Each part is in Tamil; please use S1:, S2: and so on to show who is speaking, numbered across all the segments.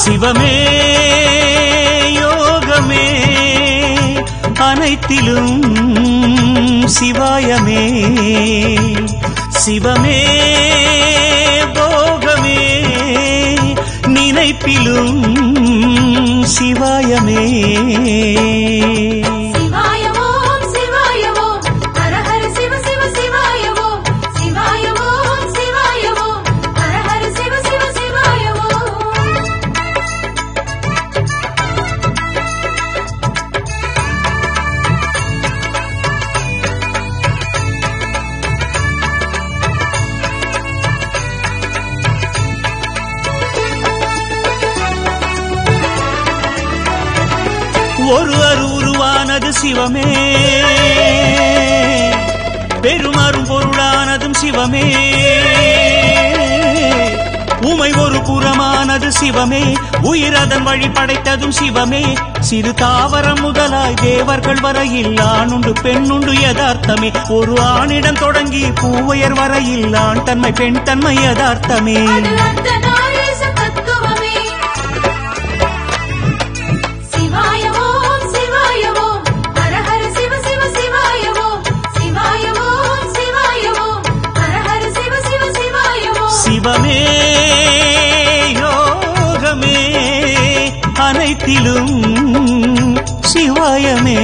S1: சிவமே யோகமே அனைத்திலும் சிவாயமே சிவமே போகமே நினைப்பிலும் சிவாயமே
S2: சிவாய ஓம் சிவாய ஓம் ஹர ஹர சிவ சிவ சிவாய ஓம் சிவாய ஓம் சிவாய ஓம் ஹர ஹர சிவ சிவ சிவாய ஓம்
S1: ஒரு அரு உருவானது சிவமே பெருமரும் பொருளானதும் சிவமே உமை ஒரு புறமானது சிவமே உயிரதன் வழி படைத்ததும் சிவமே சிறு தாவரம் முதலாய் தேவர்கள் வரையில் ஆணுண்டு பெண்ணுண்டு யதார்த்தமே ஒரு ஆணிடம் தொடங்கி பூவையர் வரையில் ஆண் தன்மை பெண் தன்மை யதார்த்தமே
S2: அது அந்த நாரேச தத்துவமே சிவாய ஓம் சிவாய ஓம் ஹர ஹர சிவ சிவ சிவாய ஓம் சிவாய ஓம் சிவாய ஓம் ஹர ஹர சிவ சிவ சிவாய ஓம்
S1: சிவமே யோகமே அனைத்திலும் சிவாயமே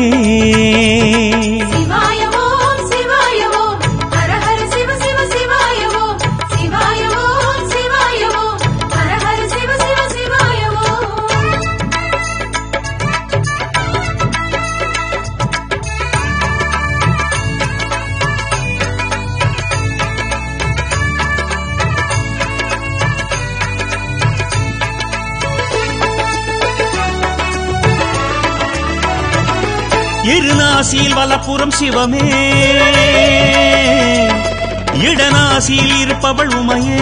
S2: சிவாய ஓம் சிவாய ஓம் ஹர ஹர சிவ சிவ சிவாய ஓம் சிவாய ஓம் சிவாய ஓம் ஹர ஹர சிவ சிவ சிவாய ஓம்
S1: இருநாசியில் வலப்புறம் சிவமே இடநாசியில் இருப்பவள் உமையே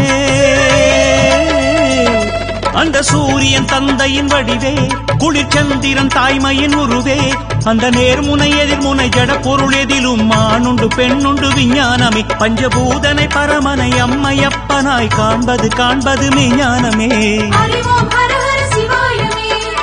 S1: அந்த சூரியன் தந்தையின் வடிவே குளிர்ச்சந்திரன் தாய்மையின் உருவே அந்த நேர்முனை எதிர்முனை ஜட பொருள் எதிலும் மானுண்டு பெண்ணுண்டு விஞ்ஞானமே பஞ்சபூதனை பரமனை அம்மையப்பனாய் காண்பது காண்பது மெஞ்ஞானமே
S2: அறிவோம் ஹர ஹர சிவாயமே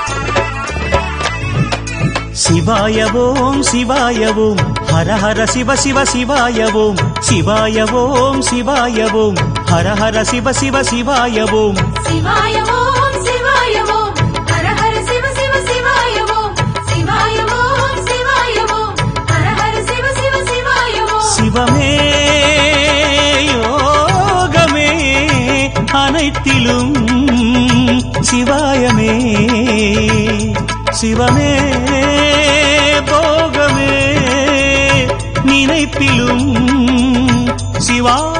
S1: சிவாயவோம் சிவாயவோம் ஹர ஹர சிவ சிவ சிவாயவோம் சிவாயவோம் சிவாயவோம் ஹர ஹர சிவ சிவ சிவாயவோம்
S2: சிவாய ஓம் சிவாய ஓம் ஹர ஹர சிவ சிவ சிவாய ஓம் சிவாய ஓம் சிவாய ஓம் ஹர ஹர சிவ சிவ சிவாய ஓம்
S1: சிவமே யோகமே அனைத்திலும் சிவாயமே சிவமே போகமே நினைப்பிலும் சிவா